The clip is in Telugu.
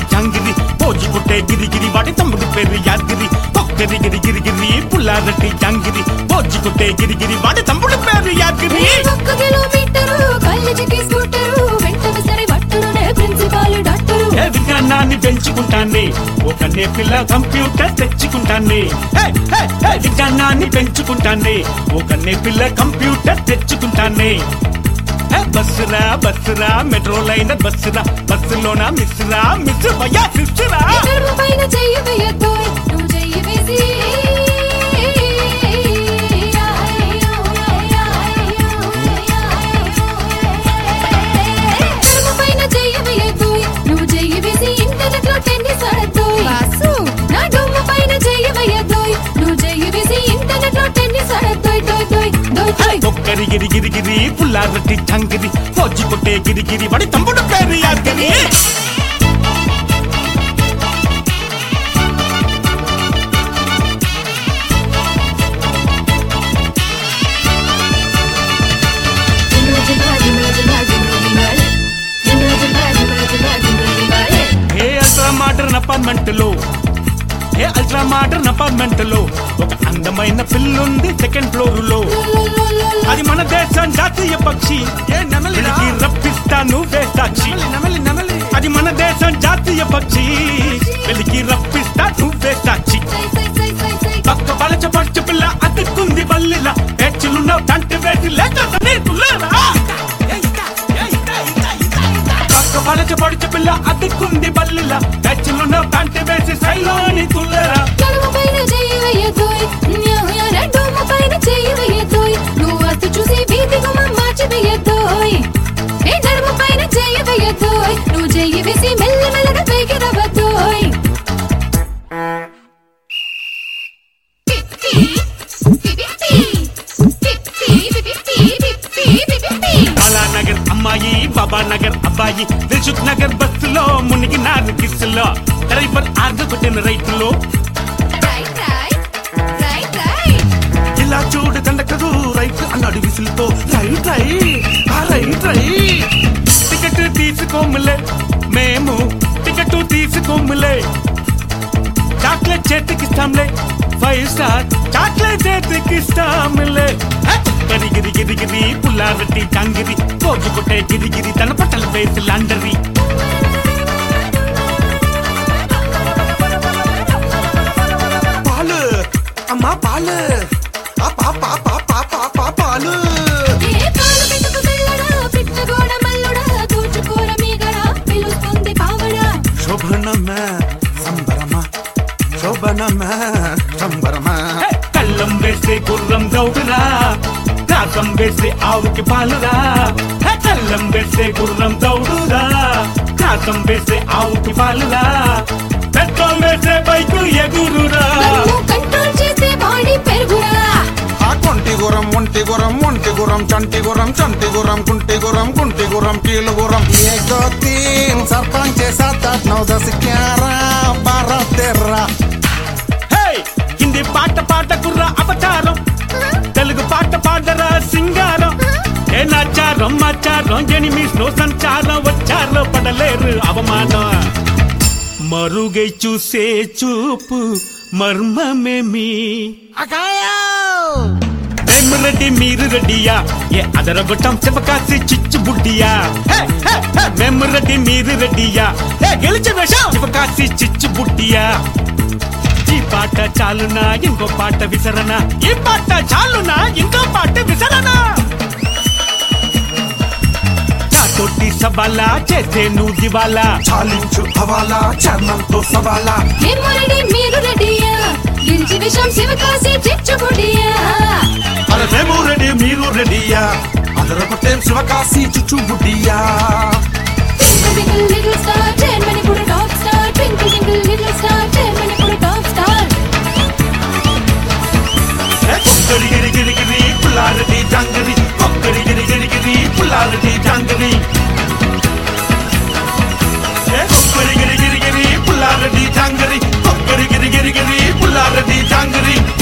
జాంగిరి పోజి కొట్టే గిరిగిరి వాడి తమ్ముడు పేరు యాదగిరి ఒక్కరి గిరి గిరిగిరి పుల్లారెడ్డి జాంగిరి పోజి కొట్టే గిరిగిరి వాడి తమ్ముడు పేరు యాదగిరి ఒక్క కిలోమీటరు కాలేజీకి స్కూటరు వెంట విసరి పట్టుడునే ప్రిన్సిపాల్ డాక్టరు ఏ విజ్ఞానాన్ని పెంచుకుంటానే ఒక పిల్ల కంప్యూటర్ తెచ్చుకుంటానే హే, హే, హే, విజ్ఞానాన్ని పెంచుకుంటానే ఒక పిల్ల కంప్యూటర్ తెచ్చుకుంటానే హే, బస్సురా బస్సురా మెట్రో లైన్ బస్సురా బస్సులోన మిస్సురా మిస్సు భయ్యా సిస్సురా నడుము పైన చెయ్యి వేయద్దు నువ్వు చెయ్యి వేసి నడుము పైన చెయ్యి వేయద్దు నువ్వు చెయ్యి వేసి ఇంటర్నెట్ లో టెన్నిస్ ఆడద్దు నా డొమ్ము పైన చెయ్యి వేయద్దు నువ్వు చెయ్యి వేసి ఇంటర్నెట్ లో టెన్నిస్ ఆడద్దు దోయ్ దోయ్ దోయ్ దోయ్ ఒక్కరి గిరి గిరి గిరి పుల్లారెడ్డి జంగిరి పోజి కొట్టే గిరి గిరి వాడి తమ్ముడు పేరు Yadagiri a ultra modern apartment లో ఏ అల్ట్రా మోడర్న్ అపార్ట్మెంట్ లో ఒక అందమైన పిల్లుంది సెకండ్ ఫ్లోర్ లో అది మన దేశం జాతీయ పక్షి ఏ నమలిరా వెలికి రప్పిస్తాను వేసాక్షి నమలి నమలి అది మన దేశం జాతీయ పక్షి వెలికి రప్పిస్తా నువ్వే సాక్షి పక్క పలచ పచ్చ పిల్ల అతుక్కుంది బల్లిలా పేచులున్న తంటి వేసి లేక పక్క పలచ పడుచు పిల్ల అతుక్కుంది బల్లిలా పేచులున్న తంటి వేసి సైలోని తుల్లరా నడుము పైన చెయ్యి వేయద్దోయ్ డొమ్ము పైన చెయ్యి వేయద్దోయ్ నువ్వు అస్తు చూసి వీధి గుమ్మ మార్చి వేయద్దోయ్ ఏ నడుము పైన చెయ్యి వేయద్దోయ్ నువ్వు చెయ్యి వేసి మెల్ల మెల్లగా పైకి రవ్వద్దోయ్ బాలానగర్ అమ్మాయి బాబా నగర్ అబ్బాయి దిల్సుఖ్ నగర్ బస్సులో మునిగినారు కిస్సులో డ్రైవర్ ఆర్గ కొట్టిన రైతులో రైట్ రైట్ రైట్ రైట్ ఇలా చూడు దండకరు రైట్ అన్నాడు విసులుతో రైట్ రైట్ ఆ రైట్ రైట్ టికెట్ తీసుకోములే మేము టికెట్ తీసుకోములే చాక్లెట్ చేతికిస్తాంలే ఫైవ్ స్టార్ చాక్లెట్ చేతికిస్తాంలే హే! గరి గిరి గిరి గిరి పుల్లారెడ్డి జాంగిరి కోజు కొట్టే గిరి గిరి తన పట్టల వేసి లాండరీ పాలు అమ్మా పాలు ఆ పా పా పా పా పా పా పాలు ఏ పాలు పెట్టుకు తెల్లడా పిట్టగోడ మల్లుడా దూచుకోర మీగడా పిలుస్తుంది పావడా శోభనమ్మ సంబరమా శోభనమ్మ సంబరమా హే! కళ్ళం వేసే గుర్రం దౌడురా కాకం వేసే ఆవుకి పాలురా హే! కళ్ళం వేసే గుర్రం దౌడురా కాకం వేసే ఆవుకి పాలురా పెట్రోల్ వేసే బైకు ఎగురురా నన్ను కంట్రోల్ చేసే బాడీ పెరుగురా ఆ కొంటి గురం ఒంటి గురం ఒంటి గురం చంటి గురం చంటి గురం కుంటి గురం కుంటి గురం కీలు గురం एक दो तीन सरपंच सात आठ नौ दस ग्यारह बारह तेरह హే హిందీ పాట పాట కుర్ర అవతారం తెలుగు పాట పాడరా సింగారం ఏ నాచారం మాచారం ఎనిమిస్ నో సంచారం వచ్చారో పడలేరు అవమానం మరుగై చూసే చూపు మర్మమేమి మేము రెడ్డి మీరు రెడ్డియా ఏ అదరగొట్టం శివకాశి చిచ్చు బుడ్డియా హే, హే, హే, మేము రెడ్డి మీరు రెడ్డియా ఏ గెలిచి వేషం శివకాశి చిచ్చు బుడ్డియా ఈ పాట చాలునా ఇంకో పాట విసరనా ఈ పాట చాలునా ఇంకో పాట విసరనా తోటి సవాలా చేసే నువ్వు దివాలా చాలించు హవాలా చర్మంతో సవాలా మేము రెడీ మీరు రెడీయా గెలిచి విషం శివకాశి చిచ్చుబుడియా అరే మేము రెడీ మీరు రెడీయా అదరగొట్టేం శివకాశి చుచ్చు బుడ్డియా ట్వింకిల్ లిటిల్ స్టార్ జర్మనీ కూడా top star twinkle twinkle little star Germany కూడా టాప్ స్టార్ కొక్కడి గిరి గిరి గిరి పుల్లారెడ్డి జాంగరి కొక్కడి గిరి గిరి గిరి పుల్లారెడ్డి జాంగరి కొక్కడి గిరి గిరి గిరి పుల్లారెడ్డి జాంగరి కొక్కడి గిరి గిరి గిరి పుల్లారెడ్డి జాంగరి